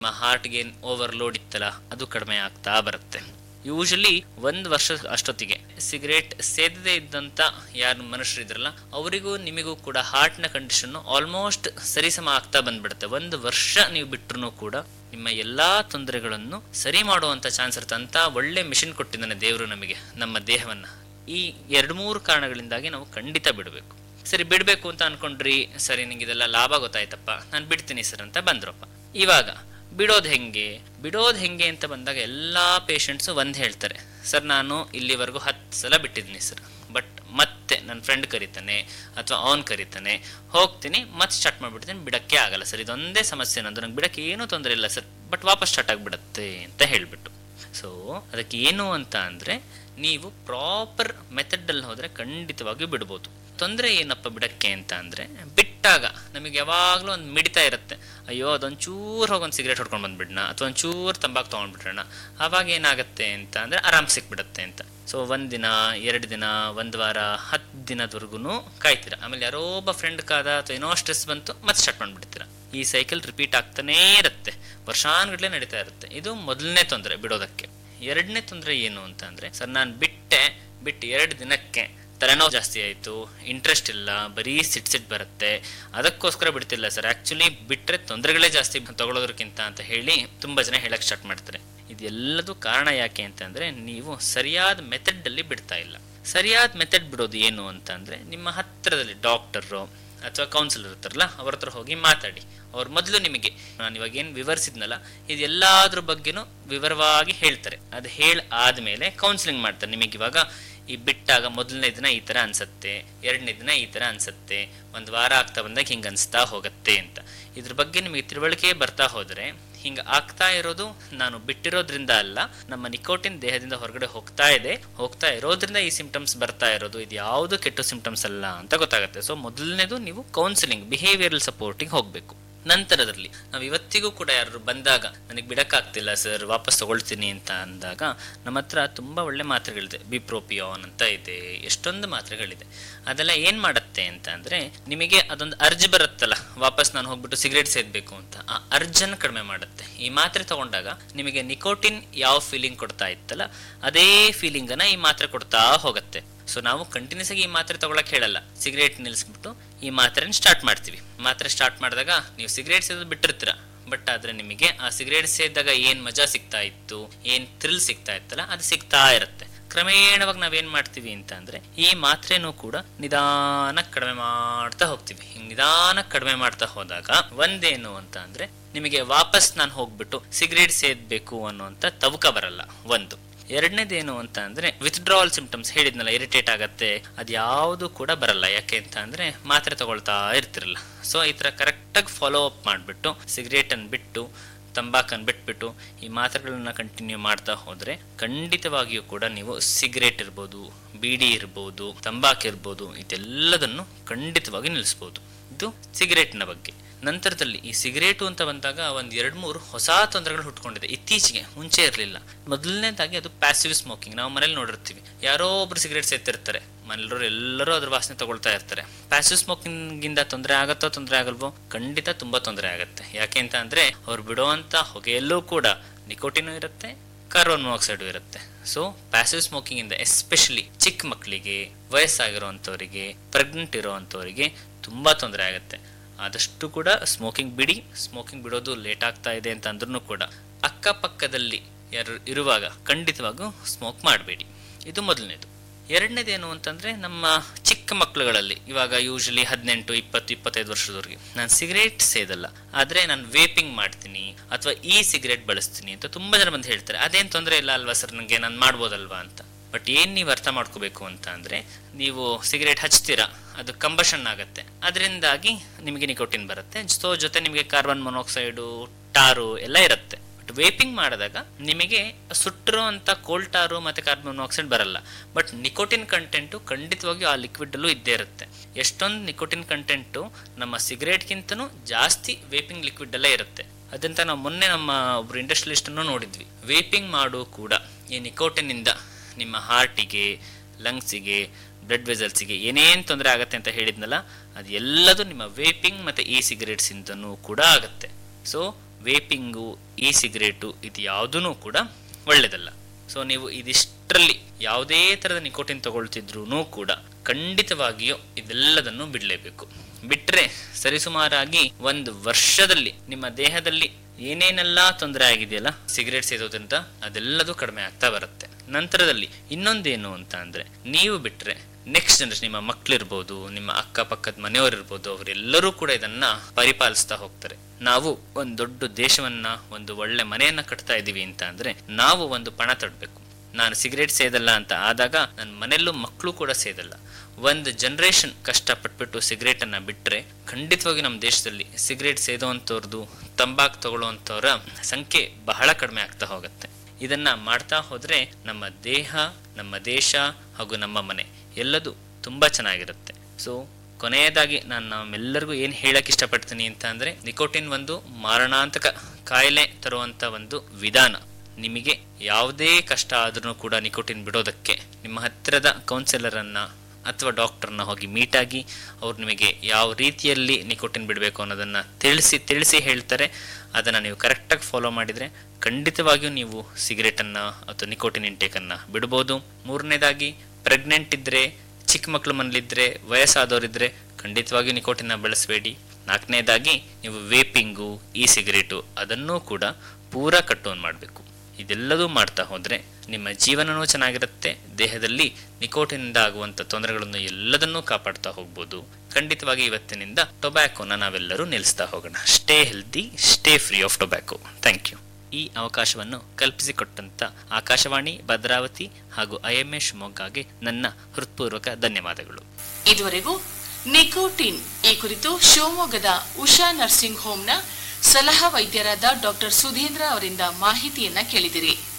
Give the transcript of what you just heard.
ನಿಮ್ಮ ಹಾರ್ಟ್ಗೆ ಏನು ಓವರ್ಲೋಡ್ ಇತ್ತಲ್ಲ ಅದು ಕಡಿಮೆ ಆಗ್ತಾ ಬರುತ್ತೆ ಯೂಶಲಿ ಒಂದು ವರ್ಷ ಅಷ್ಟೊತ್ತಿಗೆ ಸಿಗರೇಟ್ ಸೇದದೇ ಇದ್ದಂಥ ಯಾರು ಮನುಷ್ಯರು ಇದ್ರಲ್ಲ ಅವರಿಗೂ ನಿಮಗೂ ಕೂಡ ಹಾರ್ಟ್ನ ಕಂಡೀಷನ್ ಆಲ್ಮೋಸ್ಟ್ ಸರಿಸಮ ಆಗ್ತಾ ಬಂದ್ಬಿಡುತ್ತೆ ಒಂದು ವರ್ಷ ನೀವು ಬಿಟ್ಟರು ಕೂಡ ನಿಮ್ಮ ಎಲ್ಲಾ ತೊಂದರೆಗಳನ್ನು ಸರಿ ಮಾಡುವಂತ ಚಾನ್ಸ್ ಇರುತ್ತೆ ಅಂತ ಒಳ್ಳೆ ಮಿಷಿನ್ ಕೊಟ್ಟಿದ್ದಾನೆ ದೇವರು ನಮಗೆ ನಮ್ಮ ದೇಹವನ್ನ ಈ ಎರಡು ಮೂರು ಕಾರಣಗಳಿಂದಾಗಿ ನಾವು ಖಂಡಿತ ಬಿಡಬೇಕು ಸರಿ ಬಿಡಬೇಕು ಅಂತ ಅನ್ಕೊಂಡ್ರಿ ಸರಿ ನಿಂಗೆ ಇದೆಲ್ಲ ಲಾಭ ಗೊತ್ತಾಯ್ತಪ್ಪ ನಾನು ಬಿಡ್ತೀನಿ ಸರ್ ಅಂತ ಬಂದ್ರಪ್ಪ ಇವಾಗ ಬಿಡೋದು ಹೆಂಗೆ ಬಿಡೋದು ಹೆಂಗೆ ಅಂತ ಬಂದಾಗ ಎಲ್ಲಾ ಪೇಷಂಟ್ಸು ಒಂದು ಹೇಳ್ತಾರೆ ಸರ್ ನಾನು ಇಲ್ಲಿವರೆಗೂ ಹತ್ತು ಸಲ ಬಿಟ್ಟಿದ್ದೀನಿ ಸರ್ ಬಟ್ ಮತ್ತೆ ನನ್ನ ಫ್ರೆಂಡ್ ಕರೀತಾನೆ ಅಥವಾ ಅವನ್ ಕರೀತಾನೆ ಹೋಗ್ತೀನಿ ಮತ್ತೆ ಸ್ಟಾರ್ಟ್ ಮಾಡ್ಬಿಡ್ತೀನಿ ಬಿಡಕ್ಕೆ ಆಗಲ್ಲ ಸರ್ ಇದೊಂದೇ ಸಮಸ್ಯೆ ನಂದು ನಂಗೆ ಬಿಡಕ್ಕೆ ಏನೂ ತೊಂದರೆ ಇಲ್ಲ ಸರ್ ಬಟ್ ವಾಪಸ್ ಸ್ಟಾರ್ಟ್ ಆಗಿಬಿಡುತ್ತೆ ಅಂತ ಹೇಳ್ಬಿಟ್ಟು ಸೊ ಅದಕ್ಕೆ ಏನು ಅಂತ ಅಂದ್ರೆ ನೀವು ಪ್ರಾಪರ್ ಮೆಥಡಲ್ಲಿ ಹೋದ್ರೆ ಖಂಡಿತವಾಗಿಯೂ ಬಿಡ್ಬೋದು ತೊಂದರೆ ಏನಪ್ಪ ಬಿಡಕ್ಕೆ ಅಂತ ಅಂದ್ರೆ ಬಿಟ್ಟಾಗ ನಮಗೆ ಯಾವಾಗಲೂ ಒಂದು ಮಿಡಿತಾ ಇರುತ್ತೆ ಅಯ್ಯೋ ಅದೊಂಚೂರು ಹೋಗಿ ಒಂದು ಸಿಗರೇಟ್ ಹೊಡ್ಕೊಂಡು ಬಂದ್ಬಿಡೋಣ ಅಥವಾ ಒಂಚೂರು ತಂಬಾಕು ತೊಗೊಂಡ್ಬಿಟ್ರೋಣ ಆವಾಗ ಏನಾಗುತ್ತೆ ಅಂತ ಅಂದ್ರೆ ಆರಾಮ್ ಸಿಕ್ಬಿಡುತ್ತೆ ಅಂತ ಸೊ ಒಂದ್ ದಿನ ಎರಡು ದಿನ ಒಂದು ವಾರ ಹತ್ತು ದಿನದವರೆಗೂ ಕಾಯ್ತೀರಾ ಆಮೇಲೆ ಯಾರೋ ಒಬ್ಬ ಫ್ರೆಂಡ್ ಕಾದ ಅಥವಾ ಏನೋ ಸ್ಟ್ರೆಸ್ ಬಂತು ಮತ್ತೆ ಸ್ಟಾರ್ಟ್ ಮಾಡ್ಬಿಡ್ತೀರಾ ಈ ಸೈಕಲ್ ರಿಪೀಟ್ ಆಗ್ತಾನೇ ಇರುತ್ತೆ ವರ್ಷಾನುಗಟ್ಲೆ ನಡೀತಾ ಇರುತ್ತೆ ಇದು ಮೊದಲನೇ ತೊಂದರೆ ಬಿಡೋದಕ್ಕೆ ಎರಡನೇ ತೊಂದರೆ ಏನು ಅಂತ ಅಂದ್ರೆ ಸರ್ ನಾನು ಬಿಟ್ಟೆ ಬಿಟ್ಟು ಎರಡು ದಿನಕ್ಕೆ ತಲೆನೋವು ಜಾಸ್ತಿ ಆಯಿತು ಇಂಟ್ರೆಸ್ಟ್ ಇಲ್ಲ ಬರೀ ಸಿಟ್ ಸಿಟ್ ಬರುತ್ತೆ ಅದಕ್ಕೋಸ್ಕರ ಬಿಡ್ತಿಲ್ಲ ಸರ್ ಆ್ಯಕ್ಚುಲಿ ಬಿಟ್ಟರೆ ತೊಂದರೆಗಳೇ ಜಾಸ್ತಿ ತಗೊಳ್ಳೋದಕ್ಕಿಂತ ಅಂತ ಹೇಳಿ ತುಂಬ ಜನ ಹೇಳಕ್ಕೆ ಸ್ಟಾರ್ಟ್ ಮಾಡ್ತಾರೆ ಇದೆಲ್ಲದೂ ಕಾರಣ ಯಾಕೆ ಅಂತಂದರೆ ನೀವು ಸರಿಯಾದ ಮೆಥಡಲ್ಲಿ ಬಿಡ್ತಾ ಇಲ್ಲ ಸರಿಯಾದ ಮೆಥಡ್ ಬಿಡೋದು ಏನು ಅಂತ ಅಂದರೆ ನಿಮ್ಮ ಹತ್ತಿರದಲ್ಲಿ ಡಾಕ್ಟರು ಅಥವಾ ಕೌನ್ಸಿಲರ್ ಇರ್ತಾರಲ್ಲ ಅವ್ರ ಹತ್ರ ಹೋಗಿ ಮಾತಾಡಿ ಅವ್ರು ಮೊದಲು ನಿಮಗೆ ನಾನು ಇವಾಗ ಏನು ವಿವರಿಸಿದ್ನಲ್ಲ ಇದೆಲ್ಲದ್ರ ಬಗ್ಗೆನೂ ವಿವರವಾಗಿ ಹೇಳ್ತಾರೆ ಅದು ಹೇಳ ಆದ್ಮೇಲೆ ಕೌನ್ಸಿಲಿಂಗ್ ಮಾಡ್ತಾರೆ ನಿಮಗೆ ಇವಾಗ ಈ ಬಿಟ್ಟಾಗ ಮೊದಲನೇ ದಿನ ಈ ತರ ಅನ್ಸತ್ತೆ ಎರಡನೇ ದಿನ ಈ ತರ ಅನ್ಸತ್ತೆ ಒಂದು ವಾರ ಆಗ್ತಾ ಬಂದಾಗ ಹಿಂಗ ಅನ್ಸ್ತಾ ಹೋಗತ್ತೆ ಅಂತ ಇದ್ರ ಬಗ್ಗೆ ನಿಮಗೆ ತಿಳುವಳಿಕೆ ಬರ್ತಾ ಹೋದ್ರೆ ಹಿಂಗ ಆಗ್ತಾ ಇರೋದು ನಾನು ಬಿಟ್ಟಿರೋದ್ರಿಂದ ಅಲ್ಲ ನಮ್ಮ ನಿಕೋಟಿನ್ ದೇಹದಿಂದ ಹೊರಗಡೆ ಹೋಗ್ತಾ ಇದೆ ಹೋಗ್ತಾ ಇರೋದ್ರಿಂದ ಈ ಸಿಂಪ್ಟಮ್ಸ್ ಬರ್ತಾ ಇರೋದು ಇದು ಯಾವುದು ಕೆಟ್ಟ ಸಿಂಪ್ಟಮ್ಸ್ ಅಲ್ಲ ಅಂತ ಗೊತ್ತಾಗುತ್ತೆ ಸೊ ಮೊದಲನೇದು ನೀವು ಕೌನ್ಸಿಲಿಂಗ್ ಬಿಹೇವಿಯರಲ್ ಸಪೋರ್ಟಿಗೆ ಹೋಗ್ಬೇಕು ನಂತರದಲ್ಲಿ ನಾವು ಇವತ್ತಿಗೂ ಕೂಡ ಯಾರು ಬಂದಾಗ ನನಗೆ ಬಿಡಕ್ಕಾಗ್ತಿಲ್ಲ ಸರ್ ವಾಪಸ್ ತಗೊಳ್ತೀನಿ ಅಂತ ಅಂದಾಗ ನಮ್ಮ ಹತ್ರ ತುಂಬ ಒಳ್ಳೆ ಮಾತ್ರೆಗಳಿದೆ ಬಿಪ್ರೋಪಿಯಾನ್ ಅಂತ ಇದೆ ಎಷ್ಟೊಂದು ಮಾತ್ರೆಗಳಿದೆ ಅದೆಲ್ಲ ಏನು ಮಾಡುತ್ತೆ ಅಂತ ಅಂದರೆ ನಿಮಗೆ ಅದೊಂದು ಅರ್ಜ್ ಬರುತ್ತಲ್ಲ ವಾಪಸ್ ನಾನು ಹೋಗ್ಬಿಟ್ಟು ಸಿಗರೇಟ್ ಸೇದಬೇಕು ಅಂತ ಆ ಅರ್ಜನ್ನು ಕಡಿಮೆ ಮಾಡುತ್ತೆ ಈ ಮಾತ್ರೆ ತಗೊಂಡಾಗ ನಿಮಗೆ ನಿಕೋಟಿನ್ ಯಾವ ಫೀಲಿಂಗ್ ಕೊಡ್ತಾ ಇತ್ತಲ್ಲ ಅದೇ ಫೀಲಿಂಗನ್ನು ಈ ಮಾತ್ರೆ ಕೊಡ್ತಾ ಹೋಗುತ್ತೆ ಸೊ ನಾವು ಕಂಟಿನ್ಯೂಸ್ ಆಗಿ ಈ ಮಾತ್ರೆ ತಗೊಳಕ್ ಹೇಳಲ್ಲ ಸಿಗರೇಟ್ ನಿಲ್ಲಿಸ್ಬಿಟ್ಟು ಈ ಮಾತ್ರೆನ ಸ್ಟಾರ್ಟ್ ಮಾಡ್ತೀವಿ ಮಾತ್ರೆ ಸ್ಟಾರ್ಟ್ ಮಾಡಿದಾಗ ನೀವು ಸಿಗರೇಟ್ ಸೇದೋದು ಬಿಟ್ಟಿರ್ತೀರ ಬಟ್ ಆದ್ರೆ ನಿಮಗೆ ಆ ಸಿಗರೇಟ್ ಸೇದಾಗ ಏನ್ ಮಜಾ ಸಿಗ್ತಾ ಇತ್ತು ಏನ್ ಥ್ರಿಲ್ ಸಿಗ್ತಾ ಇತ್ತಲ್ಲ ಅದು ಸಿಗ್ತಾ ಇರುತ್ತೆ ಕ್ರಮೇಣವಾಗಿ ನಾವೇನ್ ಮಾಡ್ತೀವಿ ಅಂತ ಅಂದ್ರೆ ಈ ಮಾತ್ರೆನೂ ಕೂಡ ನಿಧಾನಕ್ಕೆ ಕಡಿಮೆ ಮಾಡ್ತಾ ಹೋಗ್ತೀವಿ ಹಿಂಗ್ ನಿಧಾನಕ್ಕೆ ಕಡಿಮೆ ಮಾಡ್ತಾ ಹೋದಾಗ ಒಂದೇನು ಅಂತ ಅಂದ್ರೆ ನಿಮಗೆ ವಾಪಸ್ ನಾನು ಹೋಗ್ಬಿಟ್ಟು ಸಿಗರೇಟ್ ಸೇದ್ಬೇಕು ಅನ್ನುವಂತ ತವಕ ಬರಲ್ಲ ಒಂದು ಎರಡನೇದೇನು ಅಂತ ಅಂದ್ರೆ ವಿತ್ಡ್ರಾವಲ್ ಸಿಂಪ್ಟಮ್ಸ್ ಹೇಳಿದ್ನಲ್ಲ ಇರಿಟೇಟ್ ಆಗತ್ತೆ ಅದ್ಯಾವುದು ಕೂಡ ಬರಲ್ಲ ಯಾಕೆ ಅಂತ ಅಂದ್ರೆ ಮಾತ್ರೆ ತಗೊಳ್ತಾ ಇರ್ತಿರಲ್ಲ ಸೊ ಈ ತರ ಕರೆಕ್ಟಾಗಿ ಫಾಲೋ ಅಪ್ ಮಾಡಿಬಿಟ್ಟು ಸಿಗರೇಟ್ ಅನ್ನು ಬಿಟ್ಟು ತಂಬಾಕನ್ನು ಬಿಟ್ಬಿಟ್ಟು ಈ ಮಾತ್ರೆಗಳನ್ನ ಕಂಟಿನ್ಯೂ ಮಾಡ್ತಾ ಹೋದ್ರೆ ಖಂಡಿತವಾಗಿಯೂ ಕೂಡ ನೀವು ಸಿಗರೇಟ್ ಇರ್ಬೋದು ಬೀಡಿ ಇರ್ಬೋದು ತಂಬಾಕು ಇರ್ಬೋದು ಇದೆಲ್ಲದನ್ನು ಖಂಡಿತವಾಗಿ ನಿಲ್ಲಿಸ್ಬೋದು ಇದು ಸಿಗರೇಟ್ನ ಬಗ್ಗೆ ನಂತರದಲ್ಲಿ ಈ ಸಿಗರೇಟು ಅಂತ ಬಂದಾಗ ಒಂದ್ ಎರಡ್ ಮೂರು ಹೊಸ ತೊಂದರೆಗಳು ಹುಟ್ಕೊಂಡಿದೆ ಇತ್ತೀಚೆಗೆ ಮುಂಚೆ ಇರಲಿಲ್ಲ ಮೊದಲನೇದಾಗಿ ಅದು ಪ್ಯಾಸಿವ್ ಸ್ಮೋಕಿಂಗ್ ನಾವು ಮನೇಲಿ ನೋಡಿರ್ತೀವಿ ಯಾರೋ ಒಬ್ರು ಸಿಗರೇಟ್ ಸೇರ್ತಿರ್ತಾರೆ ಮನೆಯವರು ಎಲ್ಲರೂ ಅದ್ರ ವಾಸನೆ ತಗೊಳ್ತಾ ಇರ್ತಾರೆ ಪ್ಯಾಸಿವ್ ಸ್ಮೋಕಿಂಗ್ ಇಂದ ತೊಂದರೆ ಆಗತ್ತೋ ತೊಂದರೆ ಆಗಲ್ವೋ ಖಂಡಿತ ತುಂಬಾ ತೊಂದರೆ ಆಗುತ್ತೆ ಯಾಕೆ ಅಂತ ಅಂದ್ರೆ ಅವ್ರು ಬಿಡುವಂತ ಹೊಗೆಯಲ್ಲೂ ಕೂಡ ನಿಕೋಟಿನೂ ಇರುತ್ತೆ ಕಾರ್ಬನ್ ಮೊನಾಕ್ಸೈಡ್ ಇರುತ್ತೆ ಸೊ ಪ್ಯಾಸಿವ್ ಸ್ಮೋಕಿಂಗ್ ಇಂದ ಎಸ್ಪೆಷಲಿ ಚಿಕ್ಕ ಮಕ್ಕಳಿಗೆ ವಯಸ್ಸಾಗಿರುವಂಥವರಿಗೆ ಪ್ರೆಗ್ನೆಂಟ್ ಇರುವಂಥವರಿಗೆ ತುಂಬಾ ತೊಂದರೆ ಆಗುತ್ತೆ ಆದಷ್ಟು ಕೂಡ ಸ್ಮೋಕಿಂಗ್ ಬಿಡಿ ಸ್ಮೋಕಿಂಗ್ ಬಿಡೋದು ಲೇಟ್ ಆಗ್ತಾ ಇದೆ ಅಂತ ಅಂದ್ರೂ ಕೂಡ ಅಕ್ಕಪಕ್ಕದಲ್ಲಿ ಯಾರು ಇರುವಾಗ ಖಂಡಿತವಾಗೂ ಸ್ಮೋಕ್ ಮಾಡಬೇಡಿ ಇದು ಮೊದಲನೇದು ಎರಡನೇದೇನು ಅಂತಂದ್ರೆ ನಮ್ಮ ಚಿಕ್ಕ ಮಕ್ಕಳುಗಳಲ್ಲಿ ಇವಾಗ ಯೂಶಲಿ ಹದಿನೆಂಟು ಇಪ್ಪತ್ತು ಇಪ್ಪತ್ತೈದು ವರ್ಷದವರೆಗೆ ನಾನು ಸಿಗರೇಟ್ ಸೇದಲ್ಲ ಆದ್ರೆ ನಾನು ವೇಪಿಂಗ್ ಮಾಡ್ತೀನಿ ಅಥವಾ ಈ ಸಿಗರೇಟ್ ಬಳಸ್ತೀನಿ ಅಂತ ತುಂಬಾ ಜನ ಬಂದು ಹೇಳ್ತಾರೆ ಅದೇನ್ ತೊಂದರೆ ಇಲ್ಲ ಅಲ್ವಾ ಸರ್ ನನಗೆ ನಾನು ಮಾಡ್ಬೋದಲ್ವಾ ಅಂತ ಬಟ್ ಏನ್ ನೀವು ಅರ್ಥ ಮಾಡ್ಕೋಬೇಕು ಅಂತ ಅಂದ್ರೆ ನೀವು ಸಿಗರೇಟ್ ಹಚ್ತೀರಾ ಅದು ಕಂಬಷನ್ ಆಗುತ್ತೆ ಅದರಿಂದಾಗಿ ನಿಮಗೆ ನಿಕೋಟಿನ್ ಬರುತ್ತೆ ಸೊ ಜೊತೆ ನಿಮಗೆ ಕಾರ್ಬನ್ ಮೊನಾಕ್ಸೈಡು ಟಾರು ಎಲ್ಲ ಇರುತ್ತೆ ಬಟ್ ವೇಪಿಂಗ್ ಮಾಡಿದಾಗ ನಿಮಗೆ ಸುಟ್ಟಿರೋ ಅಂತ ಕೋಲ್ ಟಾರು ಮತ್ತೆ ಕಾರ್ಬನ್ ಮೊನಾಕ್ಸೈಡ್ ಬರಲ್ಲ ಬಟ್ ನಿಕೋಟಿನ್ ಕಂಟೆಂಟು ಖಂಡಿತವಾಗಿಯೂ ಆ ಲಿಕ್ವಿಡ್ ಅಲ್ಲೂ ಇದ್ದೇ ಇರುತ್ತೆ ಎಷ್ಟೊಂದು ನಿಕೋಟಿನ್ ಕಂಟೆಂಟು ನಮ್ಮ ಸಿಗರೇಟ್ಗಿಂತನೂ ಜಾಸ್ತಿ ವೇಪಿಂಗ್ ಲಿಕ್ವಿಡ್ ಅಲ್ಲೇ ಇರುತ್ತೆ ಅದಂತ ನಾವು ಮೊನ್ನೆ ನಮ್ಮ ಒಬ್ರು ಇಂಡಸ್ಟ್ರಿಯಲಿಸ್ಟ್ ಅನ್ನು ನೋಡಿದ್ವಿ ವೇಪಿಂಗ್ ಮಾಡು ಕೂಡ ಈ ನಿಕೋಟಿನ್ ಇಂದ ನಿಮ್ಮ ಹಾರ್ಟಿಗೆ ಲಂಗ್ಸಿಗೆ ಬ್ಲಡ್ ವೆಸಲ್ಸ್ಗೆ ಏನೇನು ತೊಂದರೆ ಆಗುತ್ತೆ ಅಂತ ಹೇಳಿದ್ನಲ್ಲ ಅದು ಎಲ್ಲದೂ ನಿಮ್ಮ ವೇಪಿಂಗ್ ಮತ್ತು ಇ ಸಿಗರೇಟ್ಸ್ ಇಂದನೂ ಕೂಡ ಆಗುತ್ತೆ ಸೊ ವೇಪಿಂಗು ಈ ಸಿಗರೇಟು ಇದು ಯಾವುದೂ ಕೂಡ ಒಳ್ಳೆಯದಲ್ಲ ಸೊ ನೀವು ಇದಿಷ್ಟರಲ್ಲಿ ಯಾವುದೇ ಥರದ ನಿಕೋಟಿನ್ ತಗೊಳ್ತಿದ್ರೂ ಕೂಡ ಖಂಡಿತವಾಗಿಯೂ ಇದೆಲ್ಲದನ್ನು ಬಿಡಲೇಬೇಕು ಬಿಟ್ಟರೆ ಸರಿಸುಮಾರಾಗಿ ಒಂದು ವರ್ಷದಲ್ಲಿ ನಿಮ್ಮ ದೇಹದಲ್ಲಿ ಏನೇನೆಲ್ಲ ತೊಂದರೆ ಆಗಿದೆಯಲ್ಲ ಸಿಗರೇಟ್ ಸೇದೋದ್ರಿಂದ ಅದೆಲ್ಲದೂ ಕಡಿಮೆ ಆಗ್ತಾ ಬರುತ್ತೆ ನಂತರದಲ್ಲಿ ಇನ್ನೊಂದೇನು ಅಂತ ಅಂದ್ರೆ ನೀವು ಬಿಟ್ರೆ ನೆಕ್ಸ್ಟ್ ಜನರೇಷನ್ ನಿಮ್ಮ ಮಕ್ಕಳಿರ್ಬೋದು ನಿಮ್ಮ ಅಕ್ಕಪಕ್ಕದ ಮನೆಯವರಿರ್ಬೋದು ಅವರೆಲ್ಲರೂ ಕೂಡ ಇದನ್ನ ಪರಿಪಾಲಿಸ್ತಾ ಹೋಗ್ತಾರೆ ನಾವು ಒಂದು ದೊಡ್ಡ ದೇಶವನ್ನ ಒಂದು ಒಳ್ಳೆ ಮನೆಯನ್ನ ಕಟ್ತಾ ಇದೀವಿ ಅಂತ ಅಂದ್ರೆ ನಾವು ಒಂದು ಪಣ ತಡಬೇಕು ನಾನು ಸಿಗರೇಟ್ ಸೇದಲ್ಲ ಅಂತ ಆದಾಗ ನನ್ನ ಮನೆಯಲ್ಲೂ ಮಕ್ಕಳು ಕೂಡ ಸೇದಲ್ಲ ಒಂದು ಜನರೇಷನ್ ಕಷ್ಟಪಟ್ಬಿಟ್ಟು ಸಿಗರೇಟ್ ಅನ್ನ ಬಿಟ್ರೆ ಖಂಡಿತವಾಗಿ ನಮ್ಮ ದೇಶದಲ್ಲಿ ಸಿಗರೇಟ್ ಸೇದೋವಂಥವ್ರದ್ದು ತಂಬಾಕು ತಗೊಳ್ಳುವಂಥವ್ರ ಸಂಖ್ಯೆ ಬಹಳ ಕಡಿಮೆ ಆಗ್ತಾ ಹೋಗುತ್ತೆ ಇದನ್ನ ಮಾಡ್ತಾ ಹೋದ್ರೆ ನಮ್ಮ ದೇಹ ನಮ್ಮ ದೇಶ ಹಾಗೂ ನಮ್ಮ ಮನೆ ಎಲ್ಲದೂ ತುಂಬಾ ಚೆನ್ನಾಗಿರುತ್ತೆ ಸೊ ಕೊನೆಯದಾಗಿ ನಾನು ನಮ್ಮೆಲ್ಲರಿಗೂ ಏನು ಹೇಳಕ್ ಇಷ್ಟಪಡ್ತೀನಿ ಅಂತ ಅಂದ್ರೆ ನಿಕೋಟಿನ್ ಒಂದು ಮಾರಣಾಂತಕ ಕಾಯಿಲೆ ತರುವಂತ ಒಂದು ವಿಧಾನ ನಿಮಗೆ ಯಾವುದೇ ಕಷ್ಟ ಆದ್ರೂ ಕೂಡ ನಿಕೋಟಿನ್ ಬಿಡೋದಕ್ಕೆ ನಿಮ್ಮ ಹತ್ತಿರದ ಕೌನ್ಸಿಲರ್ ಅನ್ನ ಅಥವಾ ಡಾಕ್ಟರ್ನ ಹೋಗಿ ಮೀಟ್ ಆಗಿ ಅವ್ರು ನಿಮಗೆ ಯಾವ ರೀತಿಯಲ್ಲಿ ನಿಕೋಟಿನ್ ಬಿಡಬೇಕು ಅನ್ನೋದನ್ನ ತಿಳಿಸಿ ತಿಳಿಸಿ ಹೇಳ್ತಾರೆ ಅದನ್ನ ನೀವು ಕರೆಕ್ಟಾಗಿ ಫಾಲೋ ಮಾಡಿದ್ರೆ ಖಂಡಿತವಾಗಿಯೂ ನೀವು ಸಿಗರೇಟನ್ನ ಅಥವಾ ನಿಕೋಟಿನ್ ಇಂಟೇಕನ್ನು ಬಿಡ್ಬೋದು ಮೂರನೇದಾಗಿ ಪ್ರೆಗ್ನೆಂಟ್ ಇದ್ರೆ ಚಿಕ್ಕ ಮಕ್ಕಳು ಮನೇಲಿದ್ರೆ ವಯಸ್ಸಾದವರಿದ್ರೆ ಖಂಡಿತವಾಗಿಯೂ ನಿಕೋಟಿನ ಬಳಸಬೇಡಿ ನಾಲ್ಕನೇದಾಗಿ ನೀವು ವೇಪಿಂಗು ಈ ಸಿಗರೇಟು ಅದನ್ನೂ ಕೂಡ ಪೂರಾ ಕಟ್ಟೋನ್ ಮಾಡಬೇಕು ಇದೆಲ್ಲದೂ ಮಾಡ್ತಾ ಹೋದ್ರೆ ನಿಮ್ಮ ಜೀವನನೂ ಚೆನ್ನಾಗಿರುತ್ತೆ ದೇಹದಲ್ಲಿ ನಿಕೋಟಿನಿಂದ ಆಗುವಂತ ತೊಂದರೆಗಳನ್ನು ಎಲ್ಲದನ್ನೂ ಕಾಪಾಡ್ತಾ ಹೋಗ್ಬೋದು ಖಂಡಿತವಾಗಿ ಇವತ್ತಿನಿಂದ ಟೊಬ್ಯಾಕೋನ ನಾವೆಲ್ಲರೂ ನಿಲ್ಲಿಸ್ತಾ ಹೋಗೋಣ stay healthy stay free of tobacco thank you ಈ ಅವಕಾಶವನ್ನು ಕಲ್ಪಿಸಿಕೊಟ್ಟಂತ ಆಕಾಶವಾಣಿ ಭದ್ರಾವತಿ ಹಾಗೂ ಐಎಂಎ ಶಿವಮೊಗ್ಗಗೆ ನನ್ನ ಹೃತ್ಪೂರ್ವಕ ಧನ್ಯವಾದಗಳು ಇದುವರೆಗೂ ನಿಕೋಟಿನ್ ಈ ಕುರಿತು ಶಿವಮೊಗ್ಗದ ಉಷಾ ನರ್ಸಿಂಗ್ ಹೋಮ್ನ ಸಲಹಾ ವೈದ್ಯರಾದ ಡಾಕ್ಟರ್ ಸುಧೀಂದ್ರ ಅವರಿಂದ ಮಾಹಿತಿಯನ್ನ ಕೇಳಿದಿರಿ